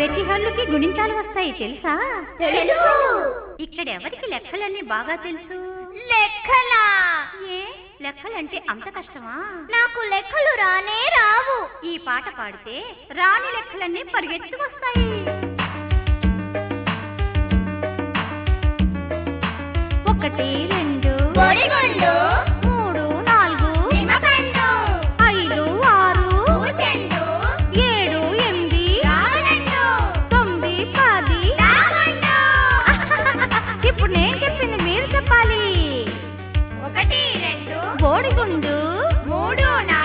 ప్రతి హల్లుకి గుణింతాలు వస్తాయి తెలుసా తెలుసు ఇక్కడ ఎవరికి లెక్కలన్నీ బాగా తెలుసు లెక్కలా ఏ లెక్కలంటే అంత కష్టమా నాకు లెక్కలు రానే రావు ఈ పాట పాడితే రాని లెక్కలన్నీ పరిగెత్తుకొస్తాయి ఒకటి రెండు బొడిగుండు మూడు నాలుగు నిమ్మకండు ఐదు ఆరు పూచెండు ఏడు ఎనిమిది రావణండు తొమ్మిది పది రావండు ఇప్పుడు నేను చెప్పింది మీరు చెప్పాలి ఒకటి రెండు బోడిగుండు మూడు నాలుగు